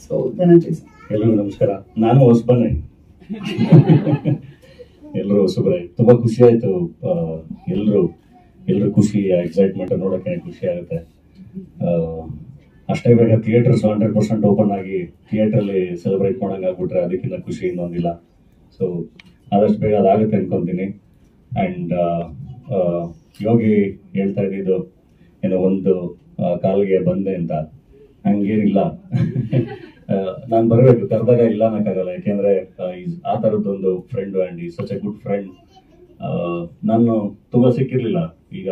so Dhananjay sir ಎಲ್ಲರಿಗೂ ನಮಸ್ಕಾರ ನಾನು ಹೊಸಬನೇ ಎಲ್ಲರೂ ಹೊಸಬ್ರೆ ತುಂಬಾ ಖುಷಿ ಆಯ್ತು ಎಲ್ಲರೂ ಎಲ್ಲರೂ ಖುಷಿ ಎಕ್ಸೈಟ್ಮೆಂಟ್ ನೋಡೋಕೆ ಖುಷಿ ಆಗುತ್ತೆ ಆ, ಅಷ್ಟೇ ಬೇಗ ಥಿಯೇಟರ್ಸ್ ಹಂಡ್ರೆಡ್ ಪರ್ಸೆಂಟ್ ಓಪನ್ ಆಗಿ ಥಿಯೇಟ್ರಲ್ಲಿ ಸೆಲೆಬ್ರೇಟ್ ಮಾಡಂಗ್ ಆಗ್ಬಿಟ್ರೆ ಅದಕ್ಕಿಂತ ಖುಷಿ ಇನ್ನೊಂದಿಲ್ಲ ಸೊ ಆದಷ್ಟು ಬೇಗ ಅದಾಗುತ್ತೆ ಅನ್ಕೊಂತೀನಿ ಆ್ಯಂಡ್ ಯೋಗಿ ಹೇಳ್ತಾ ಇದ್ದಿದ್ದು ಏನೋ ಒಂದು ಆ, ಕಾಲ್ಗೆ ಬಂದೆ ಅಂತ ಹಂಗೇನಿಲ್ಲ ನಾನು ಬರಬೇಕು ಕರೆದಾಗ ಇಲ್ಲ ಅನ್ನಕ್ಕಾಗಲ್ಲ ಯಾಕೆಂದ್ರೆ ಆ, ಈ- ಆ ಥರದ್ದೊಂದು ಫ್ರೆಂಡ್ ಆ್ಯಂಡ್ ಈ ಸಚ್ ಎ ಗುಡ್ ಫ್ರೆಂಡ್ ನಾನು ತುಂಬಾ ಸಿಕ್ಕಿರ್ಲಿಲ್ಲ ಈಗ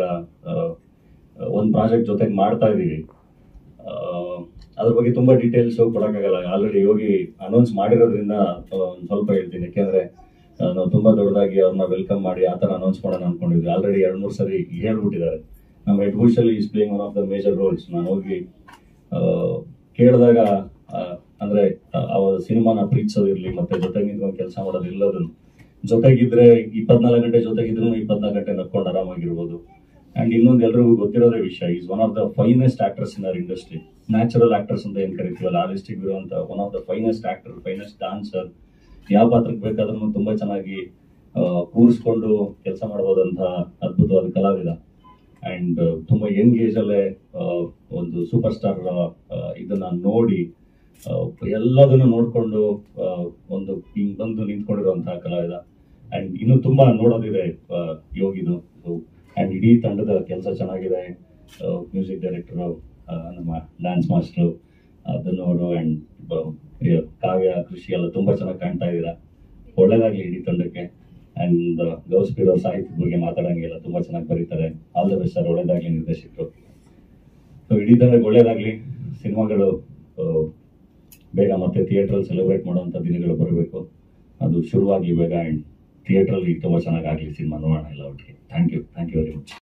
ಒಂದು ಪ್ರಾಜೆಕ್ಟ್ ಜೊತೆಗೆ ಮಾಡ್ತಾ ಇದ್ದೀವಿ ಆ, ಅದ್ರ ಬಗ್ಗೆ ತುಂಬಾ ಡೀಟೇಲ್ಸ್ ಕೊಡೋಕ್ಕಾಗಲ್ಲ ಆಲ್ರೆಡಿ ಯೋಗಿ ಅನೌನ್ಸ್ ಮಾಡಿರೋದ್ರಿಂದ ಆ, ಒಂದ್ ಸ್ವಲ್ಪ ಹೇಳ್ತೀನಿ ಯಾಕೆಂದ್ರೆ ಆ, ನಾವು ತುಂಬಾ ದೊಡ್ಡದಾಗಿ ಅವ್ರನ್ನ ವೆಲ್ಕಮ್ ಮಾಡಿ ಆ ಥರ ಅನೌನ್ಸ್ ಮಾಡೋಣ ಅನ್ಕೊಂಡಿದ್ವಿ ಆಲ್ರೆಡಿ ಎರಡು ಮೂರು ಸರಿ ಹೇಳ್ಬಿಟ್ಟಿದ್ದಾರೆ ನಮ್ಮ ಹೆಡ್ ಬುಷಲ್ಲಿ is playing one of the major roles ನಾನು ಹೋಗಿ ಆ, ಕೇಳಿದಾಗ ಆ, ಅಂದ್ರೆ ಆ, ಅವರ ಸಿನಿಮಾನ ಪ್ರೀತಿಸೋದಿರ್ಲಿ ಮತ್ತೆ ಜೊತೆಗೆ ನಿಂತ್ಕೊಂಡು ಕೆಲಸ ಮಾಡೋದು ಎಲ್ಲದನ್ನು ಜೊತೆಗಿದ್ರೆ ಇಪ್ಪತ್ನಾಲ್ಕು ಗಂಟೆ ಜೊತೆಗಿದ್ರು ಇಪ್ಪತ್ನಾಲ್ಕು ಗಂಟೆ ನಕ್ಕೊಂಡು ಆರಾಮಾಗಿರ್ಬೋದು ಅಂಡ್ ಇನ್ನೊಂದು ಎಲ್ರಿಗೂ ಗೊತ್ತಿರೋದೇ ವಿಷಯ is one of the finest actors in our industry natural actors ಅಂತ ಏನ್ ಕರಿತೀವಲ್ಲ ಆ ಲಿಸ್ಟಿಗೆ ಇರುವಂತ one of the finest actor finest dancer ಯಾವ ಪಾತ್ರಕ್ಕೆ ಬೇಕಾದ್ರೂ ತುಂಬಾ ಚೆನ್ನಾಗಿ ಆ, ಕೂರಿಸ್ಕೊಂಡು ಕೆಲಸ ಮಾಡಬಹುದಂತ ಅದ್ಭುತವಾದ ಕಲಾವಿದ ಅಂಡ್ ತುಂಬಾ ಯಂಗ್ ಏಜ್ ಅಲ್ಲೇ ಆ, ಒಂದು ಸೂಪರ್ ಸ್ಟಾರ್ ಇದನ್ನ ನೋಡಿ ಆ, ಎಲ್ಲದನ್ನು ನೋಡ್ಕೊಂಡು ಆ, ಒಂದು ಹಿಂಗ್ ಬಂದು ನಿಂತ್ಕೊಂಡಿರುವಂತಹ ಕಲಾವಿದ ಅಂಡ್ ಇನ್ನು ತುಂಬಾ ನೋಡೋದಿದೆ ಆ, ಯೋಗಿದು ಅಂಡ್ ಇಡೀ ತಂಡದ ಕೆಲಸ ಚೆನ್ನಾಗಿದೆ ಮ್ಯೂಸಿಕ್ ಡೈರೆಕ್ಟರ್ ನಮ್ಮ ಡ್ಯಾನ್ಸ್ ಮಾಸ್ಟರ್ ಅದನ್ನವರು ಅಂಡ್ ಕಾವ್ಯ ಕೃಷಿ ಎಲ್ಲ ತುಂಬಾ ಚೆನ್ನಾಗಿ ಕಾಣ್ತಾ ಇದ್ದೀರಾ ಒಳ್ಳೇದಾಗ್ಲಿ ಇಡೀ ತಂಡಕ್ಕೆ ಅಂಡ್ ಗೌಸ್ ಪೀರ್ ಅವ್ರ ಸಾಹಿತ್ಯದ ಬಗ್ಗೆ ಮಾತಾಡಂಗಿಲ್ಲ ತುಂಬಾ ಚೆನ್ನಾಗಿ ಬರೀತಾರೆ ಆಲ್ ದ ಬೆಸ್ಟ್ ಸರ್ ಒಳ್ಳೇದಾಗ್ಲಿ ನಿರ್ದೇಶಕರು ಸೊ ಇಡೀ ತಂಡಕ್ಕೆ ಒಳ್ಳೇದಾಗ್ಲಿ ಸಿನಿಮಾಗಳು ಆ, ಬೇಗ ಮತ್ತೆ ಥಿಯೇಟ್ರಲ್ಲಿ ಸೆಲೆಬ್ರೇಟ್ ಮಾಡುವಂಥ ದಿನಗಳು ಬರಬೇಕು ಅದು ಶುರುವಾಗಲಿ ಬೇಗ ಆ್ಯಂಡ್ ಥಿಯೇಟ್ರಲ್ಲಿ ತುಂಬ ಚೆನ್ನಾಗಿ ಆಗಲಿ ಸಿನಿಮಾ ನೋಡೋಣ ಎಲ್ಲ ಒಟ್ಟಿಗೆ thank you thank you very much